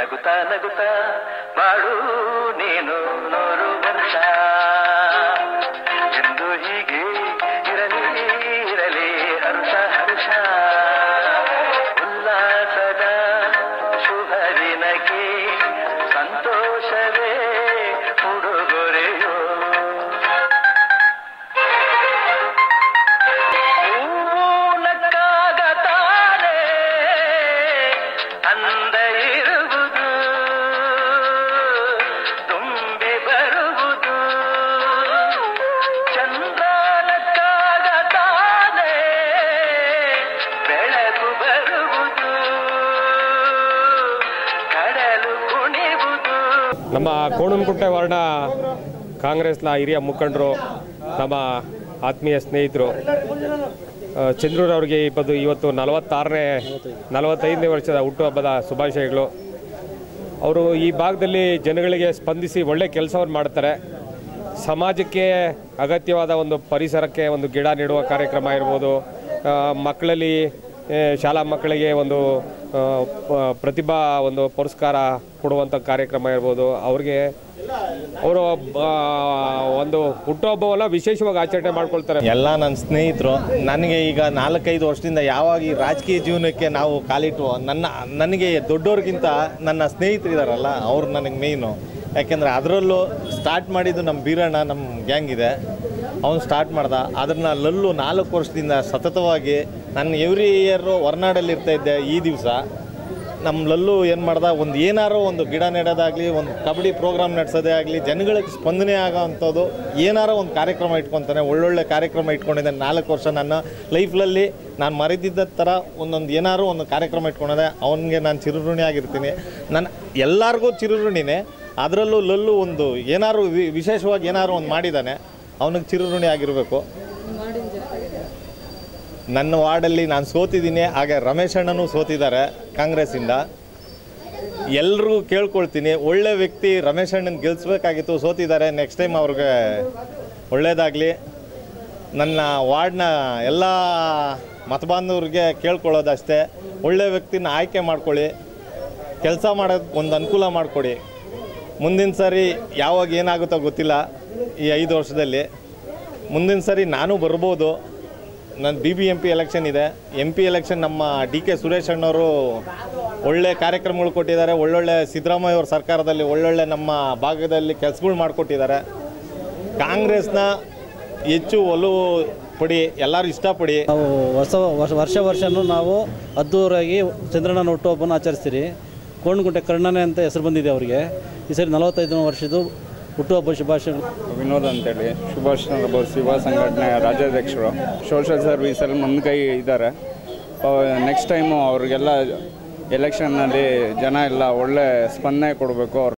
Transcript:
ನಗುತ್ತಾ ನಗುತ್ತಾ ಬಾಳು ನೀನು ನೂರು ವರ್ಷ ಎಂದು ಹೀಗೆ ಇರಲಿ ಇರಲಿ ಹರ್ಷ ಹರ್ಷ ಉಲ್ಲಾಸದ ಶುಭ ದಿನಕ್ಕೆ ಸಂತೋಷವೇ ಉಡುಗೊರೆಯೋ ನಕ್ಕಾಗತಾನೆ ಅಂದ ಇರುವುದು ತುಂಬಿ ಬರುವುದು ಚಂದ್ರನಕ್ಕಾಗತಾನೆ ಬೆಳಕು ಬರುವುದು ಕಡಲು ಕುಣಿವುದು ನಮ್ಮ ಕೋಣನಕುಂಟೆ ವಾರ್ಡ ಕಾಂಗ್ರೆಸ್ನ ಹಿರಿಯ ಮುಖಂಡರು ನಮ್ಮ ಆತ್ಮೀಯ ಸ್ನೇಹಿತರು ಆ, ಚಂದ್ರೂರವ್ರಿಗೆ ಇಪ್ಪತ್ತು ಇವತ್ತು ನಲವತ್ತಾರನೇ ನಲವತ್ತೈದನೇ ವರ್ಷದ ಹುಟ್ಟುಹಬ್ಬದ ಶುಭಾಶಯಗಳು ಅವರು ಈ ಭಾಗದಲ್ಲಿ ಜನಗಳಿಗೆ ಸ್ಪಂದಿಸಿ ಒಳ್ಳೆ ಕೆಲಸವನ್ನು ಮಾಡ್ತಾರೆ ಸಮಾಜಕ್ಕೆ ಅಗತ್ಯವಾದ ಒಂದು ಪರಿಸರಕ್ಕೆ ಒಂದು ಗಿಡ ನೆಡುವ ಕಾರ್ಯಕ್ರಮ ಇರ್ಬೋದು ಆ, ಮಕ್ಕಳಲ್ಲಿ ಆ, ಶಾಲಾ ಮಕ್ಕಳಿಗೆ ಒಂದು ಆ, ಪ- ಪ್ರತಿಭಾ ಒಂದು ಪುರಸ್ಕಾರ ಕೊಡುವಂಥ ಕಾರ್ಯಕ್ರಮ ಇರ್ಬೋದು ಅವ್ರಿಗೆ ಅವರು ಒಂದು ಹುಟ್ಟುಹಬ್ಬವನ್ನ ವಿಶೇಷವಾಗಿ ಆಚರಣೆ ಮಾಡ್ಕೊಳ್ತಾರೆ ಎಲ್ಲ ನನ್ನ ಸ್ನೇಹಿತರು ನನಗೆ ಈಗ ನಾಲ್ಕೈದು ವರ್ಷದಿಂದ ಯಾವಾಗ ಈ ರಾಜಕೀಯ ಜೀವನಕ್ಕೆ ನಾವು ಕಾಲಿಟ್ಟು ನನ್ನ ನನಗೆ ದೊಡ್ಡವ್ರಿಗಿಂತ ನನ್ನ ಸ್ನೇಹಿತರು ಇದ್ದಾರಲ್ಲ ಅವ್ರು ನನಗೆ ಮೇಯ್ನು ಯಾಕೆಂದರೆ ಅದರಲ್ಲೂ ಸ್ಟಾರ್ಟ್ ಮಾಡಿದ್ದು ನಮ್ಮ ಬೀರಣ್ಣ ನಮ್ಮ ಗ್ಯಾಂಗ್ ಇದೆ ಅವನು ಸ್ಟಾರ್ಟ್ ಮಾಡ್ದ ಅದನ್ನು ಲಲ್ಲು ನಾಲ್ಕು ವರ್ಷದಿಂದ ಸತತವಾಗಿ ನಾನು ಎವ್ರಿ ಇಯರು ಹೊರನಾಡಲ್ಲಿ ಇರ್ತಾ ಇದ್ದೆ ಈ ದಿವಸ ನಮ್ಮ ಲಲ್ಲು ಏನು ಮಾಡ್ದ ಒಂದು ಏನಾರೋ ಒಂದು ಗಿಡ ನೆಡೋದಾಗಲಿ ಒಂದು ಕಬಡ್ಡಿ ಪ್ರೋಗ್ರಾಮ್ ನಡೆಸೋದೇ ಆಗಲಿ ಜನಗಳಿಗೆ ಸ್ಪಂದನೆ ಆಗೋ ಅಂಥದ್ದು ಏನಾರೋ ಒಂದು ಕಾರ್ಯಕ್ರಮ ಇಟ್ಕೊತಾನೆ ಒಳ್ಳೊಳ್ಳೆ ಕಾರ್ಯಕ್ರಮ ಇಟ್ಕೊಂಡಿದ್ದಾನೆ ನಾಲ್ಕು ವರ್ಷ ನನ್ನ ಲೈಫ್ನಲ್ಲಿ ನಾನು ಮರೆದಿದ್ದ ಥರ ಒಂದೊಂದು ಏನಾರು ಒಂದು ಕಾರ್ಯಕ್ರಮ ಇಟ್ಕೊಂಡಿದೆ ಅವನಿಗೆ ನಾನು ಚಿರುಋಣಿ ಆಗಿರ್ತೀನಿ ನನ್ನ ಎಲ್ಲರಿಗೂ ಚಿರುಋಣಿನೇ ಅದರಲ್ಲೂ ಲಲ್ಲು ಒಂದು ಏನಾರು ವಿ- ವಿಶೇಷವಾಗಿ ಏನಾರು ಒಂದು ಮಾಡಿದ್ದಾನೆ ಅವನಿಗೆ ಚಿರುಋಣಿ ಆಗಿರಬೇಕು ನನ್ನ ವಾರ್ಡಲ್ಲಿ ನಾನು ಸೋತಿದ್ದೀನಿ ಹಾಗೆ ರಮೇಶ್ ಅಣ್ಣನೂ ಸೋತಿದ್ದಾರೆ ಕಾಂಗ್ರೆಸ್ಸಿಂದ ಎಲ್ರಿಗೂ ಕೇಳ್ಕೊಳ್ತೀನಿ ಒಳ್ಳೆ ವ್ಯಕ್ತಿ ರಮೇಶ್ ಅಣ್ಣನ ಗೆಲ್ಲಿಸ್ಬೇಕಾಗಿತ್ತು ಸೋತಿದ್ದಾರೆ ನೆಕ್ಸ್ಟ್ ಟೈಮ್ ಅವ್ರಿಗೆ ಒಳ್ಳೇದಾಗಲಿ ನನ್ನ ವಾರ್ಡ್ನ ಎಲ್ಲ ಮತಬಾಂಧವ್ರಿಗೆ ಕೇಳ್ಕೊಳ್ಳೋದಷ್ಟೇ ಒಳ್ಳೆ ವ್ಯಕ್ತಿನ ಆಯ್ಕೆ ಮಾಡ್ಕೊಳ್ಳಿ ಕೆಲಸ ಮಾಡೋದು ಒಂದು ಅನುಕೂಲ ಮಾಡಿಕೊಡಿ ಮುಂದಿನ ಸರಿ ಯಾವಾಗ ಏನಾಗುತ್ತೋ ಗೊತ್ತಿಲ್ಲ ಈ ಐದು ವರ್ಷದಲ್ಲಿ ಮುಂದಿನ ಸರಿ ನಾನು ಬರ್ಬೋದು ನನ್ನ B B M P election ಇದೆ ಎಂ ಪಿ ಎಲೆಕ್ಷನ್ ನಮ್ಮ ಡಿ ಕೆ ಸುರೇಶ್ ಅಣ್ಣವರು ಒಳ್ಳೆ ಕಾರ್ಯಕ್ರಮಗಳು ಕೊಟ್ಟಿದ್ದಾರೆ ಒಳ್ಳೊಳ್ಳೆ ಸಿದ್ದರಾಮಯ್ಯ ಅವ್ರ ಸರ್ಕಾರದಲ್ಲಿ ಒಳ್ಳೊಳ್ಳೆ ನಮ್ಮ ಭಾಗದಲ್ಲಿ ಕೆಲಸಗಳು ಮಾಡಿಕೊಟ್ಟಿದ್ದಾರೆ ಕಾಂಗ್ರೆಸ್ನ ಹೆಚ್ಚು ಒಲವು ಪಡಿ ಎಲ್ಲರೂ ಇಷ್ಟಪಡಿ ನಾವು ಹೊಸ ವರ್ಷ ವರ್ಷ ವರ್ಷನೂ ನಾವು ಅದ್ದೂರಾಗಿ ಚಂದ್ರಣ್ಣನ ಹುಟ್ಟುಹಬ್ಬನ ಆಚರಿಸ್ತೀರಿ ಕೋಣಗುಂಟೆ ಕರ್ಣನೆ ಅಂತ ಹೆಸರು ಬಂದಿದೆ ಅವರಿಗೆ ಈ ಸರಿ ನಲವತ್ತೈದು ವರ್ಷದ್ದು ಹುಟ್ಟುಹಬ್ಬ ಶುಭಾಶಯಗಳು ವಿನೋದ್ ಅಂತೇಳಿ ಸುಭಾಷ್ ಚಂದ್ರ ಬೋಸ್ ಯುವ ಸಂಘಟನೆಯ ರಾಜ್ಯಾಧ್ಯಕ್ಷರು ಸೋಷಲ್ ಸರ್ವೀಸಲ್ಲಿ ಮುಂದ್ಗೈ ಇದ್ದಾರೆ ನೆಕ್ಸ್ಟ್ ಟೈಮು ಅವ್ರಿಗೆಲ್ಲ ಎಲೆಕ್ಷನ್ನಲ್ಲಿ ಜನ ಎಲ್ಲ ಒಳ್ಳೆ ಸ್ಪಂದನೆ ಕೊಡಬೇಕು ಅವ್ರ